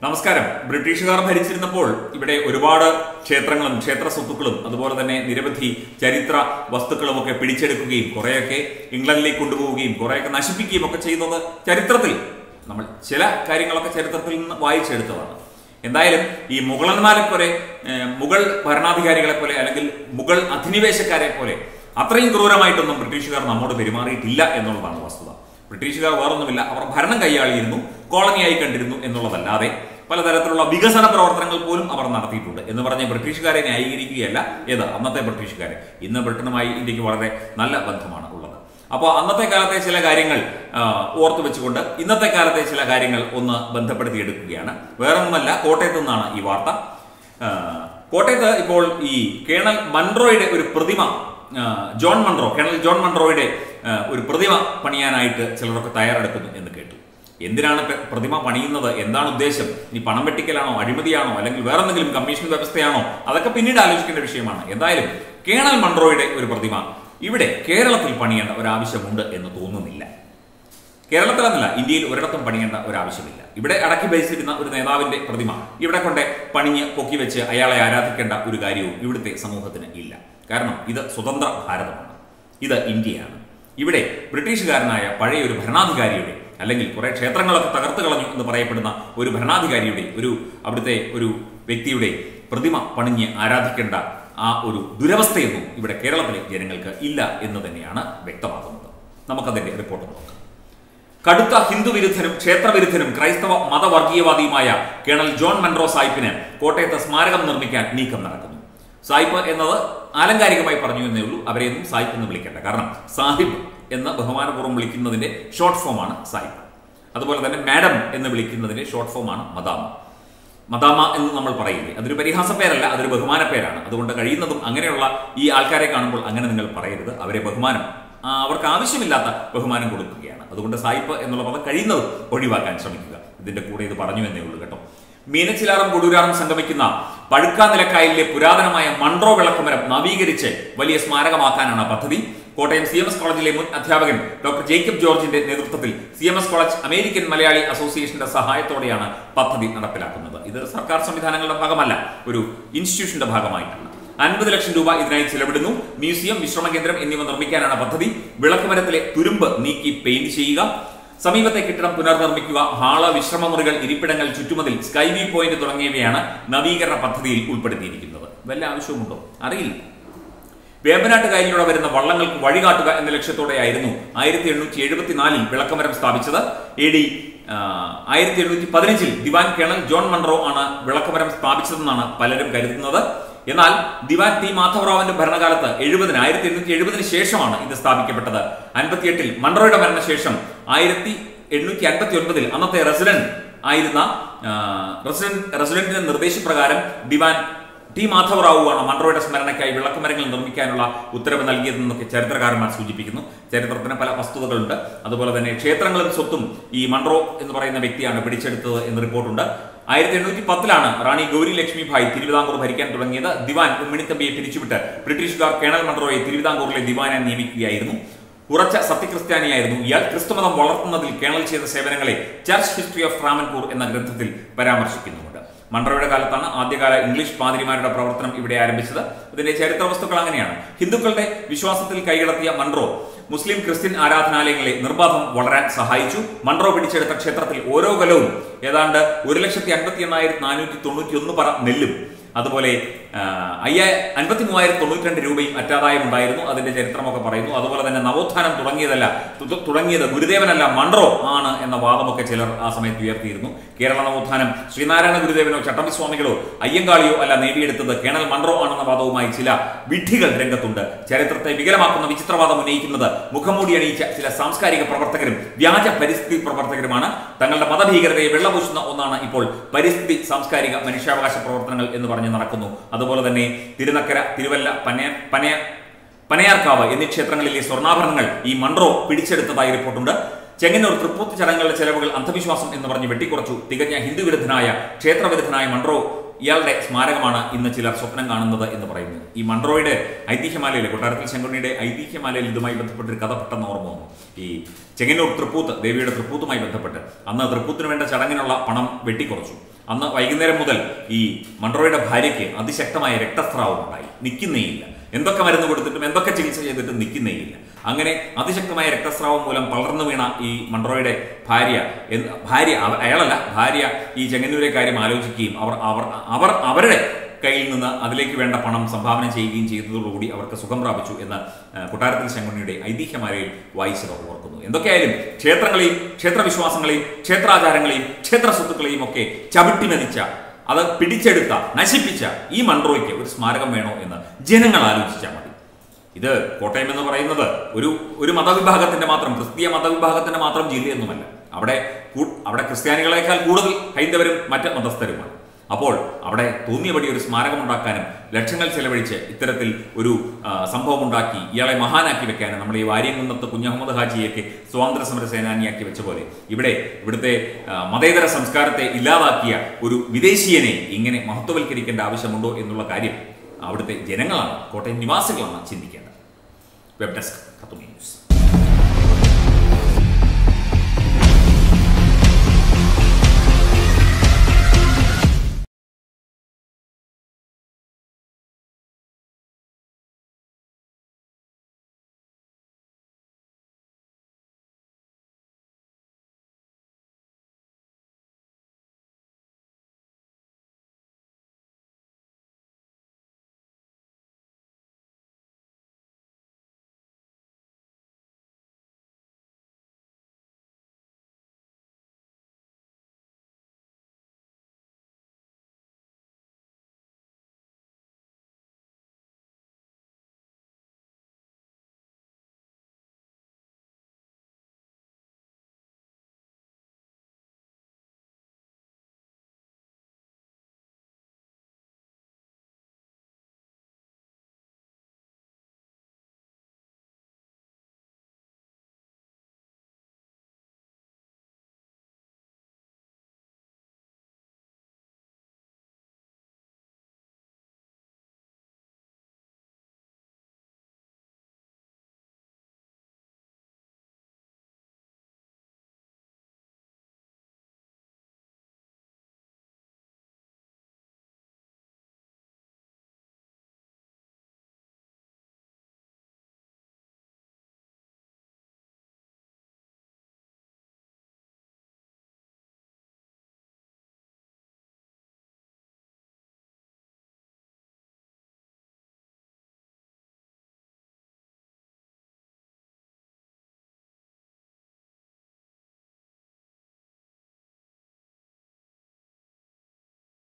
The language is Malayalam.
നമസ്കാരം ബ്രിട്ടീഷുകാർ ഭരിച്ചിരുന്നപ്പോൾ ഇവിടെ ഒരുപാട് ക്ഷേത്രങ്ങളും ക്ഷേത്ര സ്വത്തുക്കളും അതുപോലെ തന്നെ നിരവധി ചരിത്ര വസ്തുക്കളും ഒക്കെ പിടിച്ചെടുക്കുകയും കുറേയൊക്കെ ഇംഗ്ലണ്ടിലേക്ക് കൊണ്ടുപോവുകയും കുറേയൊക്കെ നശിപ്പിക്കുകയും ഒക്കെ ചെയ്യുന്നത് ചരിത്രത്തിൽ നമ്മൾ ചില കാര്യങ്ങളൊക്കെ ചരിത്രത്തിൽ നിന്ന് വായിച്ചെടുത്തതാണ് എന്തായാലും ഈ മുഗളന്മാരെ പോലെ ഏഹ്, മുഗൾ ഭരണാധികാരികളെ പോലെ അല്ലെങ്കിൽ മുഗൾ അധിനിവേശക്കാരെ പോലെ അത്രയും ക്രൂരമായിട്ടൊന്നും ബ്രിട്ടീഷുകാർ നമ്മോട് പെരുമാറിയിട്ടില്ല എന്നുള്ളതാണ് വസ്തുത ബ്രിട്ടീഷുകാർ വേറൊന്നുമില്ല അവർ ഭരണം കൈയാളിയിരുന്നു കോളനിയായി കണ്ടിരുന്നു എന്നുള്ളതല്ലാതെ പലതരത്തിലുള്ള വികസന പ്രവർത്തനങ്ങൾ പോലും അവർ നടത്തിയിട്ടുണ്ട് എന്ന് പറഞ്ഞ് ബ്രിട്ടീഷുകാരെ ന്യായീകരിക്കുകയല്ല ഏത് അന്നത്തെ ബ്രിട്ടീഷുകാരെ ഇന്ന് ബ്രിട്ടനുമായി ഇന്ത്യക്ക് വളരെ നല്ല ബന്ധമാണ് ഉള്ളത് അപ്പോൾ അന്നത്തെ കാലത്തെ ചില കാര്യങ്ങൾ ആ, ഓർത്തു വെച്ചുകൊണ്ട് ഇന്നത്തെ കാലത്തെ ചില കാര്യങ്ങൾ ഒന്ന് ബന്ധപ്പെടുത്തിയെടുക്കുകയാണ് വേറൊന്നുമല്ല കോട്ടയത്തു നിന്നാണ് ഈ വാർത്ത ആ, കോട്ടയത്ത് ഇപ്പോൾ ഈ കേണൽ മൺട്രോയുടെ ഒരു പ്രതിമ ആ, ജോൺ മൺട്രോ കേണൽ ജോൺ മൺട്രോയുടെ ആ, ഒരു പ്രതിമ പണിയാനായിട്ട് ചിലരൊക്കെ തയ്യാറെടുക്കുന്നു എന്ന് കേട്ടു എന്തിനാണ് പ്ര- പ്രതിമ പണിയുന്നത് എന്താണ് ഉദ്ദേശം ഇനി പണം വെട്ടിക്കലാണോ അഴിമതിയാണോ അല്ലെങ്കിൽ വേറെ എന്തെങ്കിലും കമ്മീഷൻ വ്യവസ്ഥയാണോ അതൊക്കെ പിന്നീട് ആലോചിക്കേണ്ട വിഷയമാണ് എന്തായാലും കേണൽ മൺട്രോയുടെ ഒരു പ്രതിമ ഇവിടെ കേരളത്തിൽ പണിയേണ്ട ഒരാവശ്യമുണ്ട് എന്ന് തോന്നുന്നില്ല കേരളത്തിലെന്നല്ല ഇന്ത്യയിൽ ഒരിടത്തും പണിയേണ്ട ഒരാവശ്യമില്ല ഇവിടെ അടക്കി ഭരിച്ചിരുന്ന ഒരു നേതാവിന്റെ പ്രതിമ ഇവിടെ കൊണ്ട് പണിഞ്ഞ് പൊക്കി വെച്ച് അയാളെ ആരാധിക്കേണ്ട ഒരു കാര്യവും ഇവിടുത്തെ സമൂഹത്തിന് ഇല്ല കാരണം ഇത് സ്വതന്ത്ര ഭാരതമാണ് ഇത് ഇന്ത്യയാണ് ഇവിടെ ബ്രിട്ടീഷുകാരനായ പഴയ ഒരു ഭരണാധികാരിയുടെ അല്ലെങ്കിൽ കുറെ ക്ഷേത്രങ്ങളൊക്കെ തകർത്ത് കളഞ്ഞു എന്ന് പറയപ്പെടുന്ന ഒരു ഭരണാധികാരിയുടെ ഒരു അവിടുത്തെ ഒരു വ്യക്തിയുടെ പ്രതിമ പണിഞ്ഞ് ആരാധിക്കേണ്ട ആ ഒരു ദുരവസ്ഥയൊന്നും ഇവിടെ കേരളത്തിലെ ജനങ്ങൾക്ക് ഇല്ല എന്ന് തന്നെയാണ് വ്യക്തമാകുന്നത് നമുക്കതിന്റെ റിപ്പോർട്ട് നോക്കാം കടുത്ത ഹിന്ദു വിരുദ്ധനും ക്ഷേത്രവിരുദ്ധനും ക്രൈസ്തവ മതവർഗീയവാദിയുമായ കേണൽ ജോൺ മൻറോ സായിപ്പിന് കോട്ടയത്ത് സ്മാരകം നിർമ്മിക്കാൻ നീക്കം നടക്കുന്നു സായിപ്പ് എന്നത് ആലങ്കാരികമായി പറഞ്ഞു എന്നേ ഉള്ളൂ അവരെയൊന്നും സായിപ്പ് എന്ന് വിളിക്കേണ്ട കാരണം സാഹിബ് എന്ന ബഹുമാനപൂർവ്വം വിളിക്കുന്നതിന്റെ ഷോർട്ട് ഫോമാണ് സായിപ്പ് അതുപോലെ തന്നെ മാഡം എന്ന് വിളിക്കുന്നതിന്റെ ഷോർട്ട് ഫോമാണ് മദാമ മദാമ എന്ന് നമ്മൾ പറയില്ലേ അതൊരു പരിഹാസ പേരല്ല അതൊരു ബഹുമാന പേരാണ് അതുകൊണ്ട് കഴിയുന്നതും അങ്ങനെയുള്ള ഈ ആൾക്കാരെ കാണുമ്പോൾ അങ്ങനെ നിങ്ങൾ പറയരുത് അവരെ ബഹുമാനം ആ, അവർക്ക് ആവശ്യമില്ലാത്ത ബഹുമാനം കൊടുക്കുകയാണ് അതുകൊണ്ട് സായിപ്പ് എന്നുള്ള പദം കഴിയുന്നതും ഒഴിവാക്കാൻ ശ്രമിക്കുക ഇതിന്റെ കൂടെ ഇത് പറഞ്ഞു എന്നേ ഉള്ളൂ കേട്ടോ മീനച്ചിലാറും കൊടുരാറും സംഗമിക്കുന്ന പഴുക്കാ നിലക്കായലിലെ പുരാതനമായ മൺട്രോ വിളക്കുമരം നവീകരിച്ച് വലിയ സ്മാരകമാക്കാനാണ് പദ്ധതി കോട്ടയം സി എം എസ് കോളേജിലെ മുൻ അധ്യാപകൻ ഡോക്ടർ ജേക്കബ് ജോർജിന്റെ നേതൃത്വത്തിൽ C M S college American Malayali അസോസിയേഷന്റെ സഹായത്തോടെയാണ് പദ്ധതി നടപ്പിലാക്കുന്നത് ഇത് സർക്കാർ സംവിധാനങ്ങളുടെ ഭാഗമല്ല ഒരു ഇൻസ്റ്റിറ്റ്യൂഷന്റെ ഭാഗമായിട്ടാണ് അൻപത് ലക്ഷം രൂപ ഇതിനായി ചെലവിടുന്നു മ്യൂസിയം വിശ്രമ കേന്ദ്രം എന്നിവ നിർമ്മിക്കാനാണ് പദ്ധതി വിളക്കുമരത്തിലെ തുരുമ്പ് നീക്കി പെയിന്റ് ചെയ്യുക സമീപത്തെ കെട്ടിടം പുനർനിർമ്മിക്കുക ഹാള് വിശ്രമമുറികൾ ഇരിപ്പിടങ്ങൾ ചുറ്റുമതിൽ സ്കൈ വ്യൂ പോയിന്റ് തുടങ്ങിയവയാണ് നവീകരണ പദ്ധതിയിൽ ഉൾപ്പെടുത്തിയിരിക്കുന്നത് വല്ല ആവശ്യവുമുണ്ടോ അറിയില്ല വേമ്പനാട്ടുകായലിലൂടെ വരുന്ന വള്ളങ്ങൾക്ക് വഴികാട്ടുക എന്ന ലക്ഷ്യത്തോടെയായിരുന്നു ആയിരത്തി എണ്ണൂറ്റി എഴുപത്തിനാലിൽ വിളക്കമരം സ്ഥാപിച്ചത് എ ഡി ആയിരത്തി എണ്ണൂറ്റി പതിനഞ്ചിൽ ദിവാൻ കേണൽ ജോൺ മൺറോ ആണ് വിളക്കമരം സ്ഥാപിച്ചതെന്നാണ് പലരും കരുതുന്നത് എന്നാൽ ദിവാൻ ടി മാധവറാവിന്റെ ഭരണകാലത്ത് എഴുപതിന് ആയിരത്തി എണ്ണൂറ്റി എഴുപതിന് ശേഷമാണ് ഇത് സ്ഥാപിക്കപ്പെട്ടത് അൻപത്തിയെട്ടിൽ മൺറോയുടെ മരണശേഷം ആയിരത്തി എണ്ണൂറ്റി അൻപത്തി ഒൻപതിൽ അന്നത്തെ റെസിഡന്റ് ആയിരുന്ന ആ, റെസിഡന്റ് റെസിഡന്റിന്റെ നിർദ്ദേശപ്രകാരം ദിവാൻ ടി മാധവറാവുവാണ് മൺട്രോയുടെ സ്മരണയ്ക്കായി വിളക്കുമരങ്ങൾ നിർമ്മിക്കാനുള്ള ഉത്തരവ് നൽകിയതെന്നൊക്കെ ചരിത്രകാരന്മാർ സൂചിപ്പിക്കുന്നു ചരിത്രത്തിന് പല വസ്തുതകളുണ്ട് അതുപോലെ തന്നെ ക്ഷേത്രങ്ങളും സ്വത്തും ഈ മൺട്രോ എന്ന് പറയുന്ന വ്യക്തിയാണ് പിടിച്ചെടുത്തത് എന്ന് റിപ്പോർട്ടുണ്ട് ആയിരത്തി എണ്ണൂറ്റി പത്തിലാണ് റാണി ഗൗരി ലക്ഷ്മിഭായ് തിരുവിതാംകൂർ ഭരിക്കാൻ തുടങ്ങിയത് ദിവാൻ ഉമ്മിണിത്തമ്പിയെ പിരിച്ചുവിട്ട് ബ്രിട്ടീഷുകാർ കേണൽ മൺട്രോയെ തിരുവിതാംകൂറിലെ ദിവാനായി നിയമിക്കുകയായിരുന്നു ഉറച്ച സത്യക്രിസ്ത്യാനിയായിരുന്നു ഇയാൾ ക്രിസ്തുമതം വളർത്തുന്നതിൽ കേണൽ ചെയ്ത സേവനങ്ങളെ ചർച്ച് ഹിസ്റ്ററി ഓഫ് ട്രാമൻപൂർ എന്ന ഗ്രന്ഥത്തിൽ പരാമർശിക്കുന്നുണ്ട് മൺട്രോയുടെ കാലത്താണ് ആദ്യകാല ഇംഗ്ലീഷ് പാതിരിമാരുടെ പ്രവർത്തനം ഇവിടെ ആരംഭിച്ചത് ഇതിന്റെ ചരിത്ര വസ്തുക്കൾ അങ്ങനെയാണ് ഹിന്ദുക്കളുടെ വിശ്വാസത്തിൽ കൈകടത്തിയ മൺട്രോ മുസ്ലിം ക്രിസ്ത്യൻ ആരാധനാലയങ്ങളെ നിർബാധം വളരാൻ സഹായിച്ചു മൺട്രോ പിടിച്ചെടുത്ത ക്ഷേത്രത്തിൽ ഓരോ കൊലവും ഏതാണ്ട് ഒരു ലക്ഷത്തി അൻപത്തി എണ്ണായിരത്തി നാനൂറ്റി തൊണ്ണൂറ്റി ഒന്ന് പറ നെല്ലും അതുപോലെ അയ്യാ അൻപത്തി മൂവായിരത്തി തൊണ്ണൂറ്റി രണ്ട് രൂപയും അറ്റാദായം ഉണ്ടായിരുന്നു അതിന്റെ ചരിത്രമൊക്കെ പറയുന്നു അതുപോലെ തന്നെ നവോത്ഥാനം തുടങ്ങിയതല്ല തു- തുടങ്ങിയത് ഗുരുദേവനല്ല മൺട്രോ ആണ് എന്ന വാദമൊക്കെ ചിലർ ആ സമയത്ത് ഉയർത്തിയിരുന്നു കേരള നവോത്ഥാനം ശ്രീനാരായണ ഗുരുദേവനോ ചട്ടമ്പിസ്വാമികളോ അയ്യങ്കാളിയോ അല്ല നേടിയെടുത്തത് കേണൽ മൺട്രോ ആണെന്ന വാദവുമായി ചില വിഡ്ഢികൾ രംഗത്തുണ്ട് ചരിത്രത്തെ വികലമാക്കുന്ന വിചിത്രവാദം ഉന്നയിക്കുന്നത് മുഖംമൂടി അണിയിച്ച ചില സാംസ്കാരിക പ്രവർത്തകരും വ്യാജ പരിസ്ഥിതി പ്രവർത്തകരുമാണ് തങ്ങളുടെ മതഭീകരതയെ വെള്ളപൂശുന്ന ഒന്നാണ് ഇപ്പോൾ പരിസ്ഥിതി സാംസ്കാരിക മനുഷ്യാവകാശ പ്രവർത്തനങ്ങൾ എന്ന് പറഞ്ഞ് നടക്കുന്നു അതുപോലെ തന്നെ തിരുനക്കര തിരുവല്ല പനയ പനയ പനയാർക്കാവ് എന്നീ ക്ഷേത്രങ്ങളിലെ സ്വർണ്ണാഭരണങ്ങൾ ഈ മൺട്രോ പിടിച്ചെടുത്തതായി റിപ്പോർട്ടുണ്ട് ചെങ്ങന്നൂർ തൃപ്പൂത്ത് ചടങ്ങുകളുടെ ചെലവുകൾ അന്ധവിശ്വാസം എന്ന് പറഞ്ഞ് വെട്ടിക്കുറച്ചു തികഞ്ഞ ഹിന്ദു വിരുദ്ധനായ ക്ഷേത്രവിരുദ്ധനായ മൺട്രോ ഇയാളുടെ സ്മാരകമാണ് ഇന്ന് ചിലർ സ്വപ്നം കാണുന്നത് എന്ന് പറയുന്നു ഈ മൺട്രോയുടെ ഐതിഹ്യമാലയിൽ കൊട്ടാരത്തിൽ ശങ്കുണ്ണിയുടെ ഐതിഹ്യമാലയിൽ ഇതുമായി ബന്ധപ്പെട്ടൊരു കഥ പെട്ടെന്ന് ഓർമ്മ വന്നു ഈ ചെങ്ങന്നൂർ തൃപ്പൂത്ത് ദേവിയുടെ തൃപ്പൂത്തുമായി ബന്ധപ്പെട്ട് അന്ന് തൃപ്പൂത്തിന് വേണ്ട ചടങ്ങിനുള്ള പണം വെട്ടിക്കുറച്ചു അന്ന് വൈകുന്നേരം മുതൽ ഈ മൺട്രോയുടെ ഭാര്യയ്ക്ക് അതിശക്തമായ രക്തസ്രാവം ഉണ്ടായി നിൽക്കുന്നേയില്ല എന്തൊക്കെ മരുന്ന് കൊടുത്തിട്ടും എന്തൊക്കെ ചികിത്സ ചെയ്തിട്ടും നിൽക്കുന്നേയില്ല അങ്ങനെ അതിശക്തമായ രക്തസ്രാവം മൂലം പളർന്നു വീണ ഈ മൺട്രോയുടെ ഭാര്യ എന്ത്- ഭാര്യ അവ- അയാളല്ല ഭാര്യ ഈ ചെങ്ങന്നൂരെ കാര്യം ആലോചിക്കുകയും അവർ അവർ അവർ അവരുടെ കയ്യിൽ നിന്ന് അതിലേക്ക് വേണ്ട പണം സംഭാവന ചെയ്യുകയും ചെയ്തതോടുകൂടി അവർക്ക് സുഖം പ്രാപിച്ചു എന്ന് ആ, കൊട്ടാരത്തിൽ ശങ്കുണ്ണിയുടെ ഐതിഹ്യമാലയിൽ വായിച്ചത് ഓർക്കുന്നു എന്തൊക്കെയായാലും ക്ഷേത്രങ്ങളെയും ക്ഷേത്രവിശ്വാസങ്ങളെയും ക്ഷേത്രാചാരങ്ങളെയും ക്ഷേത്ര സ്വത്തുക്കളെയും ഒക്കെ ചവിട്ടി മതിച്ച അത് പിടിച്ചെടുത്ത നശിപ്പിച്ച ഈ മൺട്രോയ്ക്ക് ഒരു സ്മാരകം വേണോ എന്ന് ജനങ്ങൾ ആലോചിച്ചാൽ മതി ഇത് കോട്ടയം എന്ന് പറയുന്നത് ഒരു ഒരു മതവിഭാഗത്തിന്റെ മാത്രം ക്രിസ്തീയ മതവിഭാഗത്തിന്റെ മാത്രം ജില്ലയൊന്നുമല്ല അവിടെ കൂ- അവിടെ ക്രിസ്ത്യാനികളെക്കാൾ കൂടുതൽ ഹൈന്ദവരും മറ്റ് മതസ്ഥരുമാണ് അപ്പോൾ അവിടെ തോന്നിയപടി ഒരു സ്മാരകം ഉണ്ടാക്കാനും ലക്ഷങ്ങൾ ചെലവഴിച്ച് ഇത്തരത്തിൽ ഒരു ആ, സംഭവം ഉണ്ടാക്കി ഇയാളെ മഹാനാക്കി വെക്കാനും നമ്മുടെ ഈ വാര്യംകുന്നത്ത് കുഞ്ഞഹമ്മദ് ഹാജിയൊക്കെ സ്വാതന്ത്ര്യ സമര സേനാനിയാക്കി വെച്ച പോലെ ഇവിടെ ഇവിടുത്തെ ആ, മതേതര സംസ്കാരത്തെ ഇല്ലാതാക്കിയ ഒരു വിദേശീയനെ ഇങ്ങനെ മഹത്വവൽക്കരിക്കേണ്ട ആവശ്യമുണ്ടോ എന്നുള്ള കാര്യം അവിടുത്തെ ജനങ്ങളാണ് കോട്ടയം നിവാസികളാണ് ചിന്തിക്കേണ്ടത് വെബ് ഡെസ്ക് തത്വമേ ന്യൂസ്